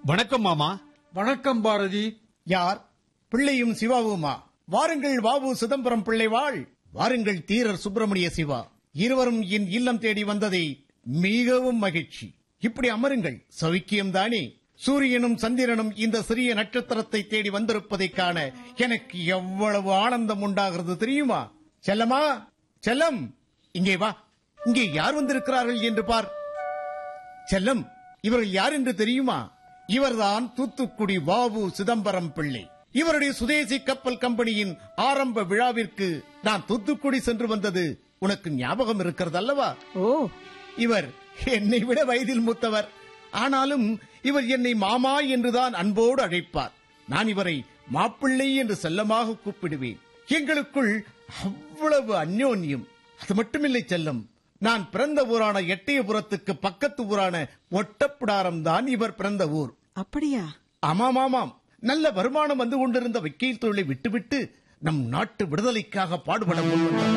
வணக்கம் மாமா வணக்கம் பாரதி யார் பிள்ளையும் சிவாவுமா வாருங்கள் வாவு சிதம்பரம் பிள்ளை வாழ் வாருங்கள் தீரர் சுப்பிரமணிய சிவா இருவரும் என் இல்லம் தேடி வந்ததை மிகவும் மகிழ்ச்சி இப்படி அமருங்கள் சௌக்கியம் தானே சூரியனும் சந்திரனும் இந்த சிறிய நட்சத்திரத்தை தேடி வந்திருப்பதைக் காண எனக்கு எவ்வளவு ஆனந்தம் உண்டாகிறது தெரியுமா செல்லமா செல்லம் இங்கே வா இங்கே யார் வந்திருக்கிறார்கள் என்று பார் செல்லம் இவர்கள் யார் என்று தெரியுமா இவர்தான் தூத்துக்குடி வாவு சிதம்பரம் பிள்ளை இவருடைய சுதேசி கப்பல் கம்பெனியின் ஆரம்ப விழாவிற்கு நான் தூத்துக்குடி சென்று வந்தது உனக்கு ஞாபகம் இருக்கிறது அல்லவா ஓ இவர் என்னை விட வயதில் மூத்தவர் ஆனாலும் இவர் என்னை மாமா என்றுதான் அன்போடு அழைப்பார் நான் இவரை மாப்பிள்ளை என்று செல்லமாக கூப்பிடுவேன் எங்களுக்குள் அவ்வளவு அந்யோன்யம் அது மட்டுமில்லை செல்லம் நான் பிறந்த ஊரான எட்டயபுரத்துக்கு பக்கத்து ஊரான ஒட்டப்பிடாரம் தான் இவர் பிறந்த ஊர் அப்படியா ஆமாம் ஆமாம் நல்ல வருமானம் வந்து கொண்டிருந்த வக்கீல் தொழிலை விட்டுவிட்டு நம் நாட்டு விடுதலைக்காக பாடுபட முன்வந்தார்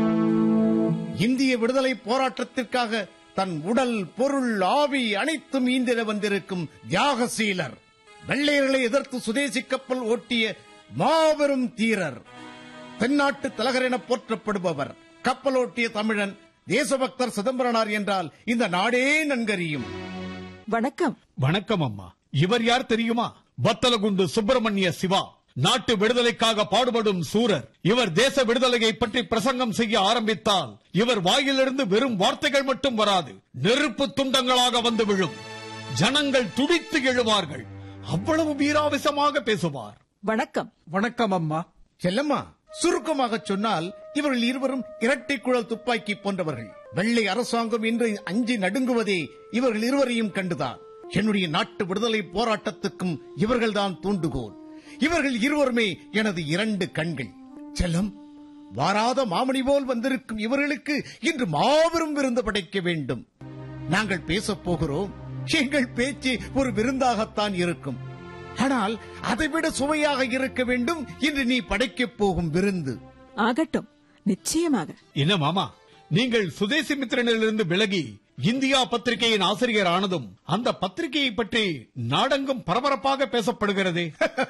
இந்திய விடுதலை போராட்டத்திற்காக தன் உடல் பொருள் ஆவி அனைத்தும் ஈந்திட வந்திருக்கும் தியாகசீலர் வெள்ளையர்களை எதிர்த்து சுதேசி கப்பல் ஓட்டிய மாபெரும் தீரர் தென்னாட்டு தலகர் என போற்றப்படுபவர் கப்பலோட்டிய தமிழன் தேசபக்தர் சிதம்பரனார் என்றால் இந்த நாடே நன்கறியும் வணக்கம் வணக்கம் அம்மா இவர் யார் தெரியுமா வத்தலகுண்டு சுப்பிரமணிய சிவா நாட்டு விடுதலைக்காக பாடுபடும் சூரர் இவர் தேச விடுதலையை பற்றி பிரசங்கம் செய்ய ஆரம்பித்தால் இவர் வாயிலிருந்து வெறும் வார்த்தைகள் மட்டும் வராது நெருப்பு துண்டங்களாக வந்து விழும் ஜனங்கள் துடித்து எழுவார்கள் அவ்வளவு வீராவேசமாக பேசுவார் வணக்கம் வணக்கம் அம்மா செல்லம்மா சுருக்கமாக சொன்னால் இவர்கள் இருவரும் இரட்டை குழல் துப்பாக்கி போன்றவர்கள் வெள்ளை அரசாங்கம் இன்று அஞ்சி நடுங்குவதே இவர்கள் இருவரையும் கண்டுதான் என்னுடைய நாட்டு விடுதலை போராட்டத்துக்கும் இவர்கள்தான் தூண்டுகோல் இவர்கள் இருவருமே எனது இரண்டு கண்கள் செல்லம் வாராத மாமணி போல் வந்திருக்கும் இவர்களுக்கு இன்று மாபெரும் விருந்து படைக்க வேண்டும் நாங்கள் பேசப் போகிறோம் எங்கள் பேச்சு ஒரு விருந்தாகத்தான் இருக்கும் ஆனால் அதைவிட சுவையாக இருக்க வேண்டும் இன்று நீ படைக்கப் போகும் விருந்து ஆகட்டும் நிச்சயமாக என்ன மாமா நீங்கள் சுதேசி மித்திரனிலிருந்து விலகி இந்தியா பத்திரிகையின் ஆசிரியர் ஆனதும் அந்த பத்திரிகையை பற்றி நாடெங்கும் பரபரப்பாக பேசப்படுகிறதே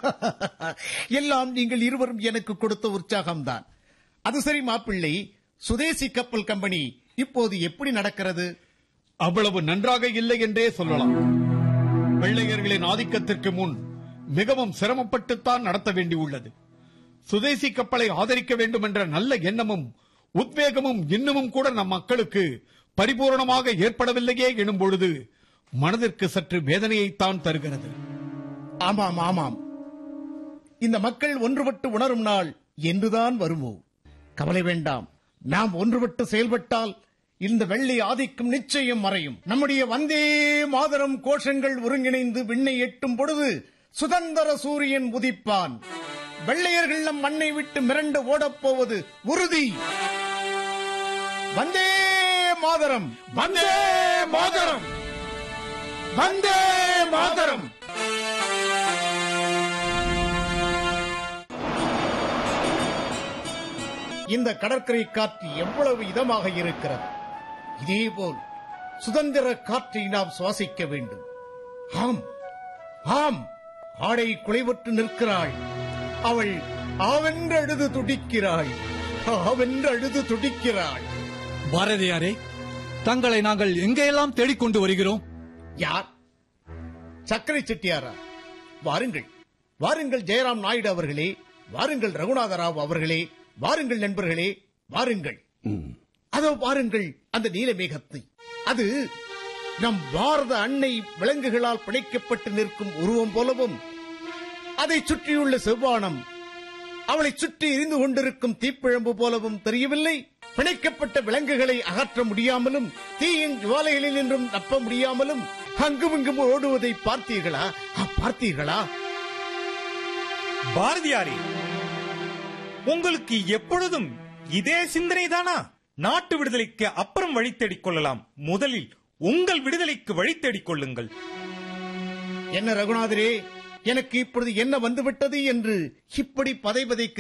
எல்லாம் நீங்கள் இருவரும் எனக்கு கொடுத்த உற்சாகம்தான் அது சரி மாப்பிள்ளை சுதேசி கப்பல் கம்பெனி இப்போது எப்படி நடக்கிறது அவ்வளவு நன்றாக இல்லை என்றே சொல்லலாம் வெள்ளையர்களின் ஆதிக்கத்திற்கு முன் மிகவும் சிரமப்பட்டுத்தான் நடத்த வேண்டியுள்ளது சுதேசி கப்பலை ஆதரிக்க வேண்டும் என்ற நல்ல எண்ணமும் உத்வேகமும் இன்னமும் கூட நம் மக்களுக்கு பரிபூரணமாக ஏற்படவில்லையே எனும் பொழுது மனதிற்கு சற்று வேதனையைத்தான் தருகிறது ஆமாம் ஆமாம் இந்த மக்கள் ஒன்றுபட்டு உணரும் நாள் என்றுதான் வருமோ கவலை வேண்டாம் நாம் ஒன்றுபட்டு செயல்பட்டால் இந்த வெள்ளை ஆதிக்கம் நிச்சயம் மறையும் நம்முடைய வந்தே மாதரம் கோஷங்கள் ஒருங்கிணைந்து விண்ணை எட்டும் பொழுது சுதந்திர சூரியன் உதிப்பான் வெள்ளையர்கள் நம் மண்ணை விட்டு மிரண்டு ஓடப்போவது உறுதி வந்தே மாதரம் வந்தே மாதரம் வந்தே மாதரம் இந்த கடற்கரை காற்று எவ்வளவு இதமாக இருக்கிறது இதேபோல் சுதந்திர காற்றை நாம் சுவாசிக்க வேண்டும் ஆம் ஆம் ஆடை குலைவற்று நிற்கிறாள் அவள் ஆவென்று அழுது துடிக்கிறாள் ஆவென்று அழுது துடிக்கிறாள் பாரதியாரே தங்களை நாங்கள் எங்கெல்லாம் தேடிக்கொண்டு வருகிறோம் யார் சக்கரை செட்டியாரா வாருங்கள் வாருங்கள் ஜெயராம் நாயுடு அவர்களே வாருங்கள் ரகுநாத ராவ் அவர்களே வாருங்கள் நண்பர்களே வாருங்கள் அதோ பாருங்கள் அந்த நீலமேகத்தை அது நம் பாரத அன்னை விலங்குகளால் பிணைக்கப்பட்டு நிற்கும் உருவம் போலவும் அதை சுற்றியுள்ள செவ்வானம் அவளை சுற்றி எரிந்து கொண்டிருக்கும் தீப்பிழம்பு போலவும் தெரியவில்லை பிணைக்கப்பட்ட விலங்குகளை அகற்ற முடியாமலும் தீயின் ஜுவாலைகளில் நின்றும் தப்ப முடியாமலும் அங்குமிங்கும் ஓடுவதை பார்த்தீர்களா ஆ, பார்த்தீர்களா பாரதியாரே உங்களுக்கு எப்பொழுதும் இதே சிந்தனை தானா நாட்டு விடுதலைக்கு அப்புறம் வழி தேடிக் கொள்ளலாம் முதலில் உங்கள் விடுதலைக்கு வழி தேடிக் கொள்ளுங்கள் என்ன ரகுநாதரே எனக்கு இப்பொழுது என்ன வந்துவிட்டது என்று இப்படி பதை பதைக்கு